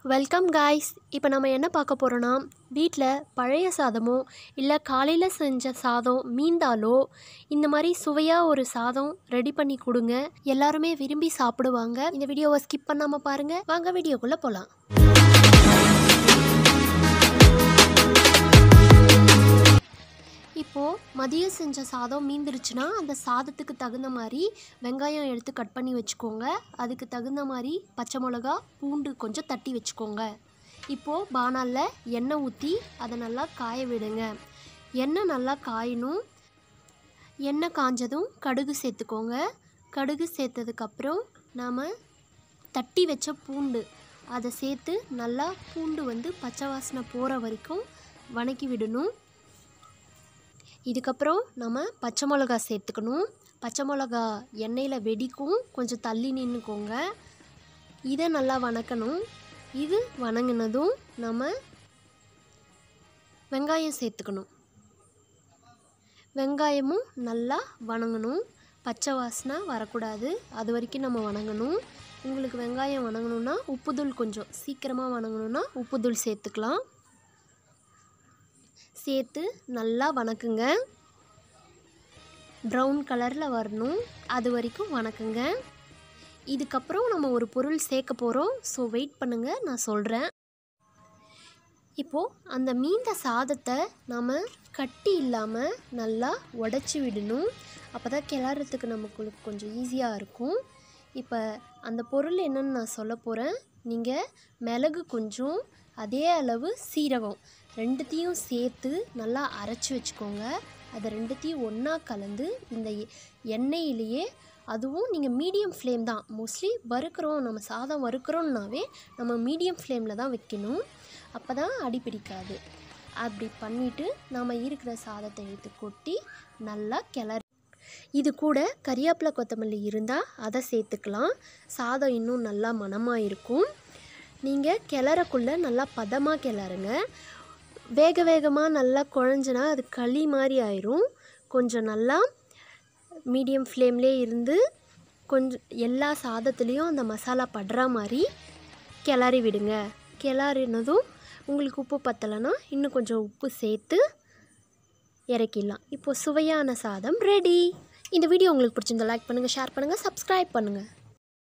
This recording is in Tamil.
வெல்கம் காய்ஸ் இப்போ நம்ம என்ன பார்க்க போகிறோன்னா வீட்டில் பழைய சாதமோ இல்லை காலையில் செஞ்ச சாதம் மீந்தாலோ இந்த மாதிரி சுவையாக ஒரு சாதம் ரெடி பண்ணி கொடுங்க எல்லாருமே விரும்பி சாப்பிடுவாங்க இந்த வீடியோவை ஸ்கிப் பண்ணாமல் பாருங்கள் வாங்க வீடியோக்குள்ளே போகலாம் இப்போது மதியம் செஞ்ச சாதம் மீந்துருச்சுன்னா அந்த சாதத்துக்கு தகுந்த மாதிரி வெங்காயம் எடுத்து கட் பண்ணி வச்சுக்கோங்க அதுக்கு தகுந்த மாதிரி பச்சை மிளகா பூண்டு கொஞ்சம் தட்டி வச்சுக்கோங்க இப்போது பானாலில் எண்ணெய் ஊற்றி அதை நல்லா காய விடுங்க எண்ணெய் நல்லா காயணும் எண்ணெய் காஞ்சதும் கடுகு சேர்த்துக்கோங்க கடுகு சேர்த்ததுக்கப்புறம் நாம் தட்டி வச்ச பூண்டு அதை சேர்த்து நல்லா பூண்டு வந்து பச்சை வாசனை போகிற வரைக்கும் வணக்கி விடணும் இதுக்கப்புறம் நம்ம பச்சை மிளகா சேர்த்துக்கணும் பச்சை மிளகா எண்ணெயில் வெடிக்கும் கொஞ்சம் தள்ளி நின்றுக்கோங்க இதை நல்லா வணக்கணும் இது வணங்கினதும் நம்ம வெங்காயம் சேர்த்துக்கணும் வெங்காயமும் நல்லா வணங்கணும் பச்சை வாசனை வரக்கூடாது அது வரைக்கும் நம்ம வணங்கணும் உங்களுக்கு வெங்காயம் வணங்கணுன்னா உப்புத்தூள் கொஞ்சம் சீக்கிரமாக வணங்கணுன்னா உப்புத்தூள் சேர்த்துக்கலாம் சேர்த்து நல்லா வணக்குங்க ப்ரௌன் கலரில் வரணும் அது வரைக்கும் வணக்குங்க இதுக்கப்புறம் நம்ம ஒரு பொருள் சேர்க்க போகிறோம் ஸோ வெயிட் பண்ணுங்கள் நான் சொல்கிறேன் இப்போது அந்த மீந்த சாதத்தை நாம் கட்டி இல்லாமல் நல்லா உடச்சி விடணும் அப்போ தான் கிளறதுக்கு நமக்கு கொஞ்சம் ஈஸியாக இருக்கும் இப்போ அந்த பொருள் என்னன்னு நான் சொல்ல போகிறேன் நீங்கள் மிளகு கொஞ்சம் அதே அளவு சீரகம் ரெண்டுத்தையும் சேர்த்து நல்லா அரைச்சி வச்சுக்கோங்க அதை ரெண்டுத்தையும் ஒன்றா கலந்து இந்த எ- எண்ணெயிலேயே அதுவும் நீங்கள் மீடியம் ஃப்ளேம் தான் மோஸ்ட்லி வறுக்கிறோம் நம்ம சாதம் வறுக்கிறோம்னாவே நம்ம மீடியம் ஃப்ளேமில் தான் வைக்கணும் அப்போ தான் அடி பிடிக்காது அப்படி பண்ணிவிட்டு நம்ம இருக்கிற சாதத்தை எடுத்து கொட்டி நல்லா கிளறி இது கூட கறியாப்பிலை கொத்தமல்லி இருந்தால் அதை சேர்த்துக்கலாம் சாதம் இன்னும் நல்லா மணமாக இருக்கும் நீங்கள் கிளறக்குள்ளே நல்லா பதமாக கிளறுங்க வேக வேகமாக நல்லா குழஞ்சுனா அது களி மாதிரி ஆயிரும் கொஞ்சம் நல்லா மீடியம் ஃப்ளேம்லே இருந்து கொஞ்சம் எல்லா சாதத்துலேயும் அந்த மசாலா படுற மாதிரி கிளறி விடுங்க கிளறினதும் உங்களுக்கு உப்பு பத்தலைன்னா இன்னும் கொஞ்சம் உப்பு சேர்த்து இறக்கிடலாம் இப்போ சுவையான சாதம் ரெடி இந்த வீடியோ உங்களுக்கு பிடிச்சிருந்தா லைக் பண்ணுங்கள் ஷேர் பண்ணுங்கள் சப்ஸ்கிரைப் பண்ணுங்கள்